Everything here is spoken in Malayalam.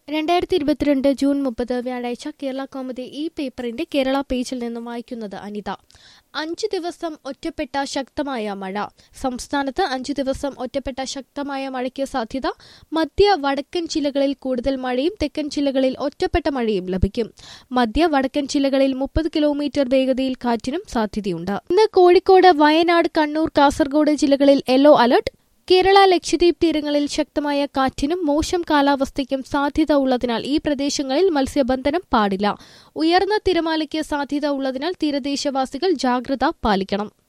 രണ്ടായിരത്തി ഇരുപത്തിരണ്ട് ജൂൺ മുപ്പത് വ്യാഴാഴ്ച കേരള കോമഡി ഈ പേപ്പറിന്റെ കേരള പേജിൽ നിന്നും വായിക്കുന്നത് അനിത അഞ്ചു ദിവസം ഒറ്റപ്പെട്ട ശക്തമായ മഴ സംസ്ഥാനത്ത് അഞ്ചു ദിവസം ഒറ്റപ്പെട്ട ശക്തമായ മഴയ്ക്ക് സാധ്യത മധ്യ വടക്കൻ ജില്ലകളിൽ കൂടുതൽ മഴയും തെക്കൻ ജില്ലകളിൽ ഒറ്റപ്പെട്ട മഴയും ലഭിക്കും മധ്യ വടക്കൻ ജില്ലകളിൽ മുപ്പത് കിലോമീറ്റർ വേഗതയിൽ കാറ്റിനും സാധ്യതയുണ്ട് ഇന്ന് കോഴിക്കോട് വയനാട് കണ്ണൂർ കാസർഗോഡ് ജില്ലകളിൽ യെല്ലോ അലർട്ട് കേരള ലക്ഷദ്വീപ് തീരങ്ങളിൽ ശക്തമായ കാറ്റിനും മോശം കാലാവസ്ഥയ്ക്കും സാധ്യത ഉള്ളതിനാൽ ഈ പ്രദേശങ്ങളിൽ മത്സ്യബന്ധനം പാടില്ല ഉയർന്ന തിരമാലയ്ക്ക് സാധ്യത ഉള്ളതിനാൽ തീരദേശവാസികൾ ജാഗ്രത പാലിക്കണം